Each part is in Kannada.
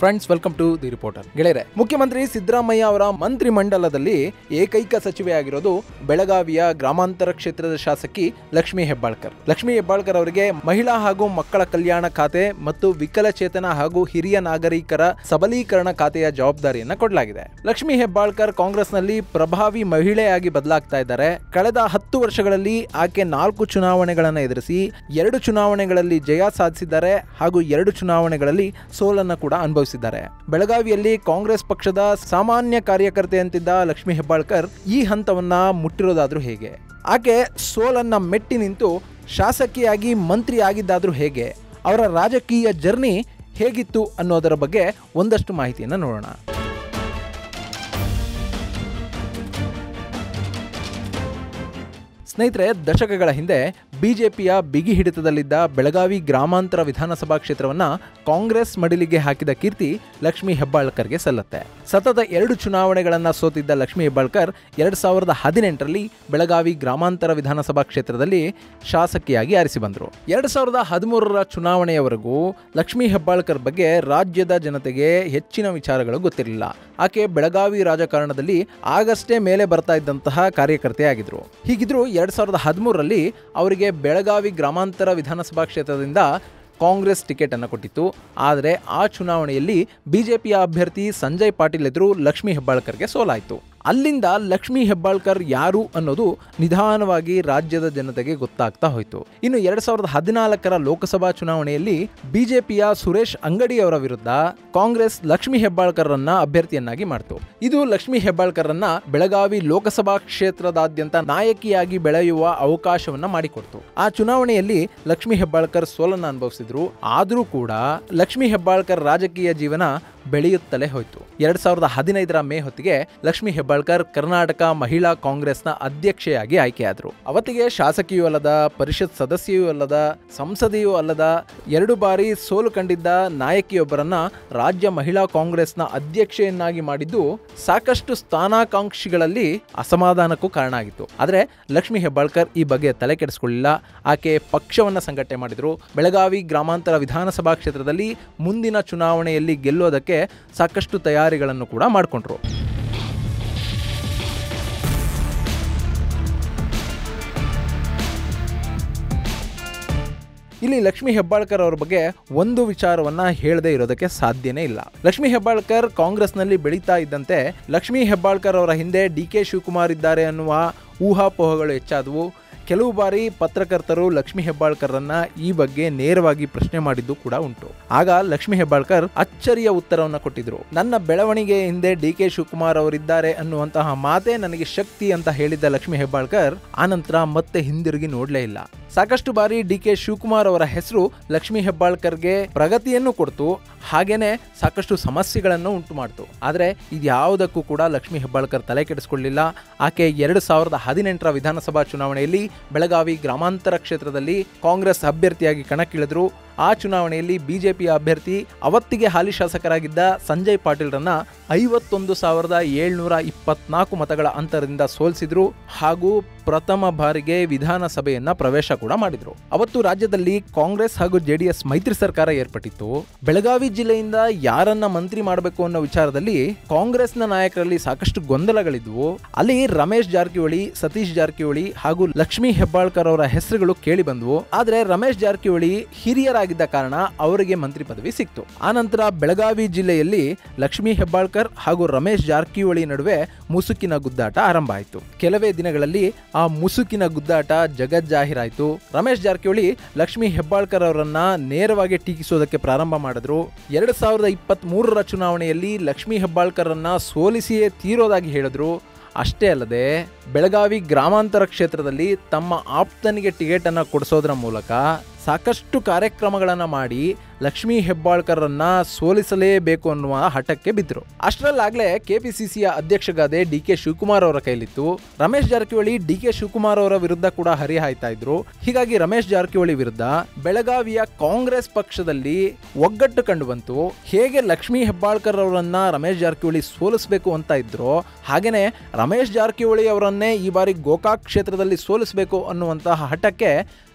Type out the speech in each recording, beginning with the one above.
friends welcome to the reporter ಗೆಳೆಯರೆ ಮುಖ್ಯಮಂತ್ರಿ ಸಿದ್ದರಾಮಯ್ಯ ಅವರ ಮಂತ್ರಿ ಮಂಡಲದಲ್ಲಿ ಏಕೈಕ ಸಚಿವೆಯಾಗಿರೋದು ಬೆಳಗಾವಿಯ ಗ್ರಾಮಾಂತರ ಕ್ಷೇತ್ರದ ಶಾಸಕಿ ಲಕ್ಷ್ಮೀ ಹೆಬ್ಬಾಳ್ಕರ್ ಲಕ್ಷ್ಮೀ ಹೆಬ್ಬಾಳ್ಕರ್ ಅವರಿಗೆ ಮಹಿಳಾ ಹಾಗೂ ಮಕ್ಕಳ ಕಲ್ಯಾಣ ಖಾತೆ ಮತ್ತು ವಿಕಲಚೇತನ ಹಾಗೂ ಹಿರಿಯ ನಾಗರಿಕರ ಸಬಲೀಕರಣ ಖಾತೆಯ ಜವಾಬ್ದಾರಿಯನ್ನ ಕೊಡಲಾಗಿದೆ ಲಕ್ಷ್ಮೀ ಹೆಬ್ಬಾಳ್ಕರ್ ಕಾಂಗ್ರೆಸ್ನಲ್ಲಿ ಪ್ರಭಾವಿ ಮಹಿಳೆಯಾಗಿ ಬದಲಾಗ್ತಾ ಇದ್ದಾರೆ ಕಳೆದ ಹತ್ತು ವರ್ಷಗಳಲ್ಲಿ ಆಕೆ ನಾಲ್ಕು ಚುನಾವಣೆಗಳನ್ನು ಎದುರಿಸಿ ಎರಡು ಚುನಾವಣೆಗಳಲ್ಲಿ ಜಯ ಸಾಧಿಸಿದ್ದಾರೆ ಹಾಗೂ ಎರಡು ಚುನಾವಣೆಗಳಲ್ಲಿ ಸೋಲನ್ನು ಕೂಡ ಅನುಭವಿಸಿದ್ದಾರೆ ಬೆಳಗಾವಿಯಲ್ಲಿ ಕಾಂಗ್ರೆಸ್ ಪಕ್ಷದ ಸಾಮಾನ್ಯ ಕಾರ್ಯಕರ್ತೆಯಂತಿದ್ದ ಲಕ್ಷ್ಮೀ ಹೆಬ್ಬಾಳ್ಕರ್ ಈ ಹಂತವನ್ನ ಮುಟ್ಟಿರೋದಾದ್ರೂ ಹೇಗೆ ಆಕೆ ಸೋಲನ್ನ ಮೆಟ್ಟಿ ನಿಂತು ಶಾಸಕಿಯಾಗಿ ಮಂತ್ರಿ ಆಗಿದ್ದಾದ್ರೂ ಹೇಗೆ ಅವರ ರಾಜಕೀಯ ಜರ್ನಿ ಹೇಗಿತ್ತು ಅನ್ನೋದರ ಬಗ್ಗೆ ಒಂದಷ್ಟು ಮಾಹಿತಿಯನ್ನು ನೋಡೋಣ ಸ್ನೇಹಿತರೆ ದಶಕಗಳ ಹಿಂದೆ ಬಿಜೆಪಿಯ ಬಿಗಿ ಹಿಡಿತದಲ್ಲಿದ್ದ ಬೆಳಗಾವಿ ಗ್ರಾಮಾಂತರ ವಿಧಾನಸಭಾ ಕ್ಷೇತ್ರವನ್ನ ಕಾಂಗ್ರೆಸ್ ಮಡಿಲಿಗೆ ಹಾಕಿದ ಕೀರ್ತಿ ಲಕ್ಷ್ಮೀ ಹೆಬ್ಬಾಳ್ಕರ್ಗೆ ಸಲ್ಲತ್ತೆ ಸತತ ಎರಡು ಚುನಾವಣೆಗಳನ್ನ ಸೋತಿದ್ದ ಲಕ್ಷ್ಮೀ ಹೆಬ್ಬಾಳ್ಕರ್ ಎರಡ್ ಸಾವಿರದ ಹದಿನೆಂಟರಲ್ಲಿ ಬೆಳಗಾವಿ ಗ್ರಾಮಾಂತರ ವಿಧಾನಸಭಾ ಕ್ಷೇತ್ರದಲ್ಲಿ ಶಾಸಕಿಯಾಗಿ ಆರಿಸಿ ಬಂದರು ಎರಡ್ ಸಾವಿರದ ಹದಿಮೂರರ ಚುನಾವಣೆಯವರೆಗೂ ಲಕ್ಷ್ಮೀ ಹೆಬ್ಬಾಳ್ಕರ್ ಬಗ್ಗೆ ರಾಜ್ಯದ ಜನತೆಗೆ ಹೆಚ್ಚಿನ ವಿಚಾರಗಳು ಗೊತ್ತಿರಲಿಲ್ಲ ಆಕೆ ಬೆಳಗಾವಿ ರಾಜಕಾರಣದಲ್ಲಿ ಆಗಷ್ಟೇ ಮೇಲೆ ಬರ್ತಾ ಇದ್ದಂತಹ ಕಾರ್ಯಕರ್ತೆಯಾಗಿದ್ರು ಹೀಗಿದ್ರು ಎರಡ್ ಸಾವಿರದ ಹದಿಮೂರರಲ್ಲಿ ಅವರಿಗೆ ಬೆಳಗಾವಿ ಗ್ರಾಮಾಂತರ ವಿಧಾನಸಭಾ ಕ್ಷೇತ್ರದಿಂದ ಕಾಂಗ್ರೆಸ್ ಟಿಕೆಟ್ ಅನ್ನು ಕೊಟ್ಟಿತ್ತು ಆದರೆ ಆ ಚುನಾವಣೆಯಲ್ಲಿ ಬಿಜೆಪಿಯ ಅಭ್ಯರ್ಥಿ ಸಂಜಯ್ ಪಾಟೀಲ್ ಎದುರು ಲಕ್ಷ್ಮೀ ಹೆಬ್ಬಾಳ್ಕರ್ಗೆ ಸೋಲಾಯಿತು ಅಲ್ಲಿಂದ ಲಕ್ಷ್ಮೀ ಹೆಬ್ಬಾಳ್ಕರ್ ಯಾರು ಅನ್ನೋದು ನಿಧಾನವಾಗಿ ರಾಜ್ಯದ ಜನತೆಗೆ ಗೊತ್ತಾಗ್ತಾ ಹೋಯಿತು ಇನ್ನು ಎರಡ್ ಸಾವಿರದ ಹದಿನಾಲ್ಕರ ಲೋಕಸಭಾ ಚುನಾವಣೆಯಲ್ಲಿ ಬಿಜೆಪಿಯ ಸುರೇಶ್ ಅಂಗಡಿ ಅವರ ವಿರುದ್ಧ ಕಾಂಗ್ರೆಸ್ ಲಕ್ಷ್ಮೀ ಹೆಬ್ಬಾಳ್ಕರ್ರನ್ನ ಅಭ್ಯರ್ಥಿಯನ್ನಾಗಿ ಮಾಡಿತು ಇದು ಲಕ್ಷ್ಮೀ ಹೆಬ್ಬಾಳ್ಕರ್ರನ್ನ ಬೆಳಗಾವಿ ಲೋಕಸಭಾ ಕ್ಷೇತ್ರದಾದ್ಯಂತ ನಾಯಕಿಯಾಗಿ ಬೆಳೆಯುವ ಅವಕಾಶವನ್ನ ಮಾಡಿಕೊಡ್ತು ಆ ಚುನಾವಣೆಯಲ್ಲಿ ಲಕ್ಷ್ಮೀ ಹೆಬ್ಬಾಳ್ಕರ್ ಸೋಲನ್ನು ಅನುಭವಿಸಿದ್ರು ಆದರೂ ಕೂಡ ಲಕ್ಷ್ಮೀ ಹೆಬ್ಬಾಳ್ಕರ್ ರಾಜಕೀಯ ಜೀವನ ಬೆಳೆಯುತ್ತಲೇ ಹೋಯಿತು ಎರಡ್ ಸಾವಿರದ ಹದಿನೈದರ ಮೇ ಹೊತ್ತಿಗೆ ಲಕ್ಷ್ಮೀ ಹೆಬ್ಬಾಳ್ಕರ್ ಕರ್ನಾಟಕ ಮಹಿಳಾ ಕಾಂಗ್ರೆಸ್ನ ಅಧ್ಯಕ್ಷೆಯಾಗಿ ಆಯ್ಕೆಯಾದರು ಅವತ್ತಿಗೆ ಶಾಸಕಿಯೂ ಅಲ್ಲದ ಪರಿಷತ್ ಸದಸ್ಯೆಯೂ ಅಲ್ಲದ ಸಂಸದೆಯೂ ಅಲ್ಲದ ಎರಡು ಬಾರಿ ಸೋಲು ಕಂಡಿದ್ದ ನಾಯಕಿಯೊಬ್ಬರನ್ನ ರಾಜ್ಯ ಮಹಿಳಾ ಕಾಂಗ್ರೆಸ್ನ ಅಧ್ಯಕ್ಷೆಯನ್ನಾಗಿ ಮಾಡಿದ್ದು ಸಾಕಷ್ಟು ಸ್ಥಾನಾಕಾಂಕ್ಷಿಗಳಲ್ಲಿ ಅಸಮಾಧಾನಕ್ಕೂ ಕಾರಣ ಆಗಿತ್ತು ಆದರೆ ಲಕ್ಷ್ಮೀ ಹೆಬ್ಬಾಳ್ಕರ್ ಈ ಬಗ್ಗೆ ತಲೆ ಕೆಡಿಸ್ಕೊಳ್ಳಿಲ್ಲ ಆಕೆ ಪಕ್ಷವನ್ನ ಸಂಘಟನೆ ಮಾಡಿದ್ರು ಬೆಳಗಾವಿ ಗ್ರಾಮಾಂತರ ವಿಧಾನಸಭಾ ಕ್ಷೇತ್ರದಲ್ಲಿ ಮುಂದಿನ ಚುನಾವಣೆಯಲ್ಲಿ ಗೆಲ್ಲೋದಕ್ಕೆ ಸಾಕಷ್ಟು ತಯಾರಿಗಳನ್ನು ಕೂಡ ಮಾಡಿಕೊಂಡ್ರು ಇಲ್ಲಿ ಲಕ್ಷ್ಮೀ ಹೆಬ್ಬಾಳ್ಕರ್ ಅವ್ರ ಬಗ್ಗೆ ಒಂದು ವಿಚಾರವನ್ನ ಹೇಳದೆ ಇರೋದಕ್ಕೆ ಸಾಧ್ಯನೇ ಇಲ್ಲ ಲಕ್ಷ್ಮೀ ಹೆಬ್ಬಾಳ್ಕರ್ ಕಾಂಗ್ರೆಸ್ನಲ್ಲಿ ಬೆಳೀತಾ ಇದ್ದಂತೆ ಲಕ್ಷ್ಮೀ ಹೆಬ್ಬಾಳ್ಕರ್ ಅವರ ಹಿಂದೆ ಡಿ ಕೆ ಶಿವಕುಮಾರ್ ಇದ್ದಾರೆ ಅನ್ನುವ ಊಹಾಪೋಹಗಳು ಹೆಚ್ಚಾದವು ಕೆಲವು ಬಾರಿ ಪತ್ರಕರ್ತರು ಲಕ್ಷ್ಮೀ ಹೆಬ್ಬಾಳ್ಕರ್ರನ್ನ ಈ ಬಗ್ಗೆ ನೇರವಾಗಿ ಪ್ರಶ್ನೆ ಮಾಡಿದ್ದು ಕೂಡ ಉಂಟು ಆಗ ಲಕ್ಷ್ಮೀ ಹೆಬ್ಬಾಳ್ಕರ್ ಅಚ್ಚರಿಯ ಉತ್ತರವನ್ನ ಕೊಟ್ಟಿದ್ರು ನನ್ನ ಬೆಳವಣಿಗೆ ಹಿಂದೆ ಡಿ ಕೆ ಶಿವಕುಮಾರ್ ಅವರಿದ್ದಾರೆ ಅನ್ನುವಂತಹ ಮಾತೇ ನನಗೆ ಶಕ್ತಿ ಅಂತ ಹೇಳಿದ್ದ ಲಕ್ಷ್ಮೀ ಹೆಬ್ಬಾಳ್ಕರ್ ಆನಂತರ ಮತ್ತೆ ಹಿಂದಿರುಗಿ ನೋಡ್ಲೇ ಇಲ್ಲ ಸಾಕಷ್ಟು ಬಾರಿ ಡಿ ಕೆ ಶಿವಕುಮಾರ್ ಅವರ ಹೆಸರು ಲಕ್ಷ್ಮೀ ಹೆಬ್ಬಾಳ್ಕರ್ಗೆ ಪ್ರಗತಿಯನ್ನು ಕೊಡ್ತು ಹಾಗೇನೆ ಸಾಕಷ್ಟು ಸಮಸ್ಯೆಗಳನ್ನು ಉಂಟು ಮಾಡ್ತು ಆದರೆ ಇದ್ಯಾವುದಕ್ಕೂ ಕೂಡ ಲಕ್ಷ್ಮೀ ಹೆಬ್ಬಾಳ್ಕರ್ ತಲೆ ಕೆಡಿಸ್ಕೊಳ್ಳಿಲ್ಲ ಆಕೆ ಎರಡು ಸಾವಿರದ ಹದಿನೆಂಟರ ವಿಧಾನಸಭಾ ಚುನಾವಣೆಯಲ್ಲಿ ಬೆಳಗಾವಿ ಗ್ರಾಮಾಂತರ ಕ್ಷೇತ್ರದಲ್ಲಿ ಕಾಂಗ್ರೆಸ್ ಅಭ್ಯರ್ಥಿಯಾಗಿ ಕಣಕ್ಕಿಳಿದ್ರು ಆ ಚುನಾವಣೆಯಲ್ಲಿ ಬಿಜೆಪಿಯ ಅಭ್ಯರ್ಥಿ ಅವತ್ತಿಗೆ ಹಾಲಿ ಶಾಸಕರಾಗಿದ್ದ ಸಂಜಯ್ ಪಾಟೀಲ್ರನ್ನ ಐವತ್ತೊಂದು ಸಾವಿರದ ಏಳ್ನೂರ ಇಪ್ಪತ್ನಾಲ್ಕು ಮತಗಳ ಅಂತರದಿಂದ ಸೋಲಿಸಿದ್ರು ಹಾಗೂ ಪ್ರಥಮ ಬಾರಿಗೆ ವಿಧಾನಸಭೆಯನ್ನ ಪ್ರವೇಶ ಕೂಡ ಮಾಡಿದ್ರು ಅವತ್ತು ರಾಜ್ಯದಲ್ಲಿ ಕಾಂಗ್ರೆಸ್ ಹಾಗೂ ಜೆಡಿಎಸ್ ಮೈತ್ರಿ ಸರ್ಕಾರ ಏರ್ಪಟ್ಟಿತ್ತು ಬೆಳಗಾವಿ ಜಿಲ್ಲೆಯಿಂದ ಯಾರನ್ನ ಮಂತ್ರಿ ಮಾಡಬೇಕು ಅನ್ನೋ ವಿಚಾರದಲ್ಲಿ ಕಾಂಗ್ರೆಸ್ನ ನಾಯಕರಲ್ಲಿ ಸಾಕಷ್ಟು ಗೊಂದಲಗಳಿದ್ವು ಅಲ್ಲಿ ರಮೇಶ್ ಜಾರಕಿಹೊಳಿ ಸತೀಶ್ ಜಾರಕಿಹೊಳಿ ಹಾಗೂ ಲಕ್ಷ್ಮೀ ಹೆಬ್ಬಾಳ್ಕರ್ ಅವರ ಹೆಸರುಗಳು ಕೇಳಿ ಬಂದವು ಆದ್ರೆ ರಮೇಶ್ ಜಾರಕಿಹೊಳಿ ಹಿರಿಯರಾಗಿದ್ದ ಕಾರಣ ಅವರಿಗೆ ಮಂತ್ರಿ ಪದವಿ ಸಿಕ್ತು ಆನಂತರ ಬೆಳಗಾವಿ ಜಿಲ್ಲೆಯಲ್ಲಿ ಲಕ್ಷ್ಮೀ ಹೆಬ್ಬಾಳ್ಕರ್ ಹಾಗೂ ರಮೇಶ್ ಜಾರಕಿಹೊಳಿ ನಡುವೆ ಮುಸುಕಿನ ಗುದ್ದಾಟ ಆರಂಭ ಆಯಿತು ಕೆಲವೇ ದಿನಗಳಲ್ಲಿ ಆ ಮುಸುಕಿನ ಗುದ್ದಾಟ ಜಗಜ್ಜಾಹೀರಾಯಿತು ರಮೇಶ್ ಜಾರಕಿಹೊಳಿ ಲಕ್ಷ್ಮೀ ಹೆಬ್ಬಾಳ್ಕರ್ ಅವರನ್ನ ನೇರವಾಗಿ ಟೀಕಿಸೋದಕ್ಕೆ ಪ್ರಾರಂಭ ಮಾಡಿದ್ರು ಎರಡ್ ಸಾವಿರದ ಇಪ್ಪತ್ತ್ ಮೂರರ ಚುನಾವಣೆಯಲ್ಲಿ ಲಕ್ಷ್ಮೀ ಹೆಬ್ಬಾಳ್ಕರನ್ನ ಸೋಲಿಸಿಯೇ ತೀರೋದಾಗಿ ಹೇಳಿದ್ರು ಅಷ್ಟೇ ಅಲ್ಲದೆ ಬೆಳಗಾವಿ ಗ್ರಾಮಾಂತರ ಕ್ಷೇತ್ರದಲ್ಲಿ ತಮ್ಮ ಆಪ್ತನಿಗೆ ಟಿಕೆಟ್ ಅನ್ನು ಕೊಡಿಸೋದ್ರ ಮೂಲಕ ಸಾಕಷ್ಟು ಕಾರ್ಯಕ್ರಮಗಳನ್ನು ಮಾಡಿ ಲಕ್ಷ್ಮೀ ಹೆಬ್ಬಾಳ್ಕರ್ರನ್ನ ಸೋಲಿಸಲೇಬೇಕು ಅನ್ನುವ ಹಠಕ್ಕೆ ಬಿದ್ದರು ಅಷ್ಟರಲ್ಲಾಗಲೇ ಕೆಪಿಸಿಸಿಯ ಅಧ್ಯಕ್ಷಗಾದೆ ಡಿ ಕೆ ಶಿವಕುಮಾರ್ ಅವರ ಕೈಲಿತ್ತು ರಮೇಶ್ ಜಾರಕಿಹೊಳಿ ಡಿ ಕೆ ಶಿವಕುಮಾರ್ ಅವರ ವಿರುದ್ಧ ಕೂಡ ಹರಿಹಾಯ್ತಾ ಇದ್ರು ಹೀಗಾಗಿ ರಮೇಶ್ ಜಾರಕಿಹೊಳಿ ವಿರುದ್ಧ ಬೆಳಗಾವಿಯ ಕಾಂಗ್ರೆಸ್ ಪಕ್ಷದಲ್ಲಿ ಒಗ್ಗಟ್ಟು ಕಂಡು ಬಂತು ಹೇಗೆ ಲಕ್ಷ್ಮೀ ಹೆಬ್ಬಾಳ್ಕರ್ ಅವರನ್ನ ರಮೇಶ್ ಜಾರಕಿಹೊಳಿ ಸೋಲಿಸಬೇಕು ಅಂತ ಇದ್ರು ಹಾಗೇನೆ ರಮೇಶ್ ಜಾರಕಿಹೊಳಿ ಅವರನ್ನೇ ಈ ಬಾರಿ ಗೋಕಾಕ್ ಕ್ಷೇತ್ರದಲ್ಲಿ ಸೋಲಿಸಬೇಕು ಅನ್ನುವಂತಹ ಹಠಕ್ಕೆ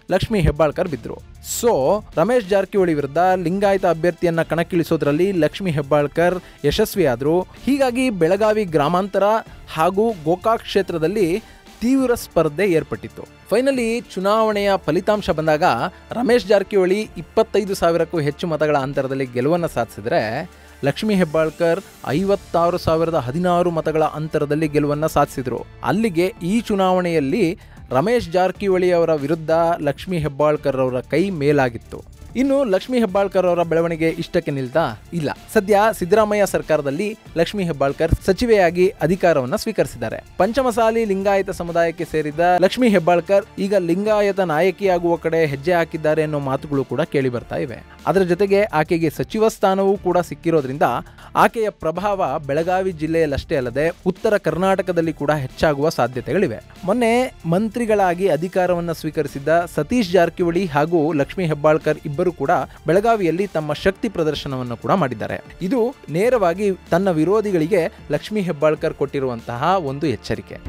ಲಕ್ಷ್ಮೀ ಹೆಬ್ಬಾಳ್ಕರ್ ಬಿದ್ರು ಸೊ ರಮೇಶ್ ಜಾರಕಿಹೊಳಿ ವಿರುದ್ಧ ಲಿಂಗಾಯತ ಅಭ್ಯರ್ಥಿಯನ್ನ ಕಣಕ್ಕಿಳಿಸೋದ್ರಲ್ಲಿ ಲಕ್ಷ್ಮೀ ಹೆಬ್ಬಾಳ್ಕರ್ ಯಶಸ್ವಿಯಾದರು ಹೀಗಾಗಿ ಬೆಳಗಾವಿ ಗ್ರಾಮಾಂತರ ಹಾಗೂ ಗೋಕಾಕ್ ಕ್ಷೇತ್ರದಲ್ಲಿ ತೀವ್ರ ಸ್ಪರ್ಧೆ ಏರ್ಪಟ್ಟಿತ್ತು ಫೈನಲಿ ಚುನಾವಣೆಯ ಫಲಿತಾಂಶ ಬಂದಾಗ ರಮೇಶ್ ಜಾರಕಿಹೊಳಿ ಇಪ್ಪತ್ತೈದು ಸಾವಿರಕ್ಕೂ ಹೆಚ್ಚು ಮತಗಳ ಅಂತರದಲ್ಲಿ ಗೆಲುವನ್ನು ಸಾಧಿಸಿದರೆ ಲಕ್ಷ್ಮೀ ಹೆಬ್ಬಾಳ್ಕರ್ ಐವತ್ತಾರು ಸಾವಿರದ ಹದಿನಾರು ಮತಗಳ ಅಂತರದಲ್ಲಿ ಗೆಲುವನ್ನು ಸಾಧಿಸಿದರು ಅಲ್ಲಿಗೆ ಈ ಚುನಾವಣೆಯಲ್ಲಿ ರಮೇಶ್ ಜಾರಕಿಹೊಳಿ ಅವರ ವಿರುದ್ಧ ಲಕ್ಷ್ಮೀ ಹೆಬ್ಬಾಳ್ಕರ್ ಅವರ ಕೈ ಮೇಲಾಗಿತ್ತು ಇನ್ನು ಲಕ್ಷ್ಮೀ ಹೆಬ್ಬಾಳ್ಕರ್ ಅವರ ಬೆಳವಣಿಗೆ ಇಷ್ಟಕ್ಕೆ ನಿಲ್ತಾ ಇಲ್ಲ ಸದ್ಯ ಸಿದ್ದರಾಮಯ್ಯ ಸರ್ಕಾರದಲ್ಲಿ ಲಕ್ಷ್ಮೀ ಹೆಬ್ಬಾಳ್ಕರ್ ಸಚಿವೆಯಾಗಿ ಅಧಿಕಾರವನ್ನ ಸ್ವೀಕರಿಸಿದ್ದಾರೆ ಪಂಚಮಸಾಲಿ ಲಿಂಗಾಯತ ಸಮುದಾಯಕ್ಕೆ ಸೇರಿದ ಲಕ್ಷ್ಮೀ ಹೆಬ್ಬಾಳ್ಕರ್ ಈಗ ಲಿಂಗಾಯತ ನಾಯಕಿಯಾಗುವ ಕಡೆ ಹೆಜ್ಜೆ ಹಾಕಿದ್ದಾರೆ ಅನ್ನೋ ಮಾತುಗಳು ಕೂಡ ಕೇಳಿ ಬರ್ತಾ ಇವೆ ಅದರ ಜೊತೆಗೆ ಆಕೆಗೆ ಸಚಿವ ಸ್ಥಾನವೂ ಕೂಡ ಸಿಕ್ಕಿರೋದ್ರಿಂದ ಆಕೆಯ ಪ್ರಭಾವ ಬೆಳಗಾವಿ ಜಿಲ್ಲೆಯಲ್ಲಷ್ಟೇ ಅಲ್ಲದೆ ಉತ್ತರ ಕರ್ನಾಟಕದಲ್ಲಿ ಕೂಡ ಹೆಚ್ಚಾಗುವ ಸಾಧ್ಯತೆಗಳಿವೆ ಮೊನ್ನೆ ಮಂತ್ರಿಗಳಾಗಿ ಅಧಿಕಾರವನ್ನು ಸ್ವೀಕರಿಸಿದ್ದ ಸತೀಶ್ ಜಾರಕಿಹೊಳಿ ಹಾಗೂ ಲಕ್ಷ್ಮೀ ಹೆಬ್ಬಾಳ್ಕರ್ ಇಬ್ಬರು ಕೂಡ ಬೆಳಗಾವಿಯಲ್ಲಿ ತಮ್ಮ ಶಕ್ತಿ ಪ್ರದರ್ಶನವನ್ನು ಕೂಡ ಮಾಡಿದ್ದಾರೆ ಇದು ನೇರವಾಗಿ ತನ್ನ ವಿರೋಧಿಗಳಿಗೆ ಲಕ್ಷ್ಮೀ ಹೆಬ್ಬಾಳ್ಕರ್ ಕೊಟ್ಟಿರುವಂತಹ ಒಂದು ಎಚ್ಚರಿಕೆ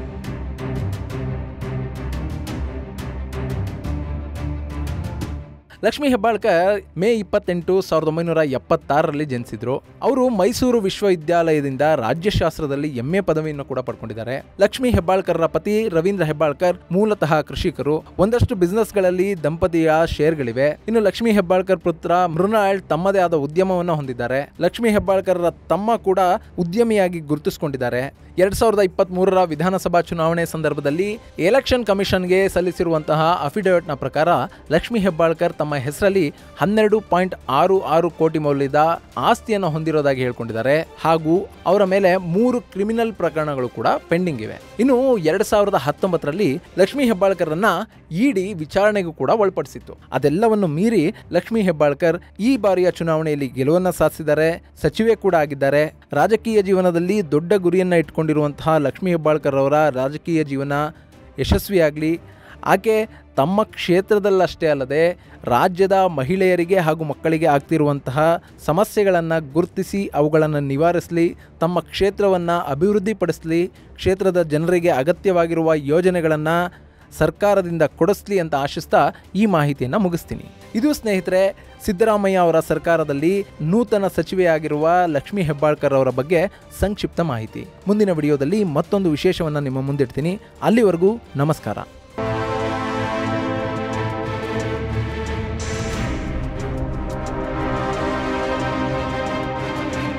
ಲಕ್ಷ್ಮೀ ಹೆಬ್ಬಾಳ್ಕರ್ ಮೇ ಇಪ್ಪತ್ತೆಂಟು ಸಾವಿರದ ಒಂಬೈನೂರ ಎಪ್ಪತ್ತಾರರಲ್ಲಿ ಜನಿಸಿದ್ರು ಅವರು ಮೈಸೂರು ವಿಶ್ವವಿದ್ಯಾಲಯದಿಂದ ರಾಜ್ಯಶಾಸ್ತ್ರದಲ್ಲಿ ಎಂ ಎ ಪದವಿಯನ್ನು ಕೂಡ ಪಡ್ಕೊಂಡಿದ್ದಾರೆ ಲಕ್ಷ್ಮೀ ಹೆಬ್ಬಾಳ್ಕರ್ರ ಪತಿ ರವೀಂದ್ರ ಹೆಬ್ಬಾಳ್ಕರ್ ಮೂಲತಃ ಕೃಷಿಕರು ಒಂದಷ್ಟು ಬಿಸ್ನೆಸ್ಗಳಲ್ಲಿ ದಂಪತಿಯ ಶೇರ್ಗಳಿವೆ ಇನ್ನು ಲಕ್ಷ್ಮೀ ಹೆಬ್ಬಾಳ್ಕರ್ ಪುತ್ರ ಮೃಣಾಳ್ ತಮ್ಮದೇ ಆದ ಉದ್ಯಮವನ್ನು ಹೊಂದಿದ್ದಾರೆ ಲಕ್ಷ್ಮೀ ಹೆಬ್ಬಾಳ್ಕರ್ರ ತಮ್ಮ ಕೂಡ ಉದ್ಯಮಿಯಾಗಿ ಗುರುತಿಸಿಕೊಂಡಿದ್ದಾರೆ ಎರಡ್ ಸಾವಿರದ ಇಪ್ಪತ್ತ್ ಮೂರರ ವಿಧಾನಸಭಾ ಚುನಾವಣೆ ಸಂದರ್ಭದಲ್ಲಿ ಎಲೆಕ್ಷನ್ ಕಮಿಷನ್ಗೆ ಸಲ್ಲಿಸಿರುವಂತಹ ಅಫಿಡವಿಟ್ನ ಪ್ರಕಾರ ಲಕ್ಷ್ಮೀ ಹೆಬ್ಬಾಳ್ಕರ್ ತಮ್ಮ ಹೆಸರಲ್ಲಿ ಹನ್ನೆರಡು ಪಾಯಿಂಟ್ ಆರು ಆರು ಕೋಟಿ ಮೌಲ್ಯದ ಆಸ್ತಿಯನ್ನು ಹೊಂದಿರೋದಾಗಿ ಹೇಳ್ಕೊಂಡಿದ್ದಾರೆ ಹಾಗೂ ಅವರ ಮೇಲೆ ಮೂರು ಕ್ರಿಮಿನಲ್ ಪ್ರಕರಣಗಳು ಕೂಡ ಪೆಂಡಿಂಗ್ ಇವೆ ಇನ್ನು ಎರಡ್ ಸಾವಿರದ ಹತ್ತೊಂಬತ್ತರಲ್ಲಿ ಲಕ್ಷ್ಮೀ ಹೆಬ್ಬಾಳ್ಕರ್ರನ್ನ ಇಡಿ ವಿಚಾರಣೆಗೂ ಕೂಡ ಒಳಪಡಿಸಿತ್ತು ಅದೆಲ್ಲವನ್ನು ಮೀರಿ ಲಕ್ಷ್ಮೀ ಹೆಬ್ಬಾಳ್ಕರ್ ಈ ಬಾರಿಯ ಚುನಾವಣೆಯಲ್ಲಿ ಗೆಲುವನ್ನ ಸಾಧಿಸಿದ್ದಾರೆ ಸಚಿವೆ ಕೂಡ ಆಗಿದ್ದಾರೆ ರಾಜಕೀಯ ಜೀವನದಲ್ಲಿ ದೊಡ್ಡ ಗುರಿಯನ್ನ ಇಟ್ಕೊಂಡಿರುವಂತಹ ಲಕ್ಷ್ಮೀ ಹೆಬ್ಬಾಳ್ಕರ್ ಅವರ ರಾಜಕೀಯ ಜೀವನ ಯಶಸ್ವಿಯಾಗಲಿ ಆಕೆ ತಮ್ಮ ಕ್ಷೇತ್ರದಲ್ಲಷ್ಟೇ ಅಲ್ಲದೆ ರಾಜ್ಯದ ಮಹಿಳೆಯರಿಗೆ ಹಾಗೂ ಮಕ್ಕಳಿಗೆ ಆಗ್ತಿರುವಂತಹ ಸಮಸ್ಯೆಗಳನ್ನು ಗುರುತಿಸಿ ಅವುಗಳನ್ನು ನಿವಾರಿಸಲಿ ತಮ್ಮ ಕ್ಷೇತ್ರವನ್ನು ಅಭಿವೃದ್ಧಿಪಡಿಸಲಿ ಕ್ಷೇತ್ರದ ಜನರಿಗೆ ಅಗತ್ಯವಾಗಿರುವ ಯೋಜನೆಗಳನ್ನು ಸರ್ಕಾರದಿಂದ ಕೊಡಿಸ್ಲಿ ಅಂತ ಆಶಿಸ್ತಾ ಈ ಮಾಹಿತಿಯನ್ನು ಮುಗಿಸ್ತೀನಿ ಇದು ಸ್ನೇಹಿತರೆ ಸಿದ್ದರಾಮಯ್ಯ ಅವರ ಸರ್ಕಾರದಲ್ಲಿ ನೂತನ ಸಚಿವೆಯಾಗಿರುವ ಲಕ್ಷ್ಮೀ ಹೆಬ್ಬಾಳ್ಕರ್ ಅವರ ಬಗ್ಗೆ ಸಂಕ್ಷಿಪ್ತ ಮಾಹಿತಿ ಮುಂದಿನ ವಿಡಿಯೋದಲ್ಲಿ ಮತ್ತೊಂದು ವಿಶೇಷವನ್ನು ನಿಮ್ಮ ಮುಂದಿಡ್ತೀನಿ ಅಲ್ಲಿವರೆಗೂ ನಮಸ್ಕಾರ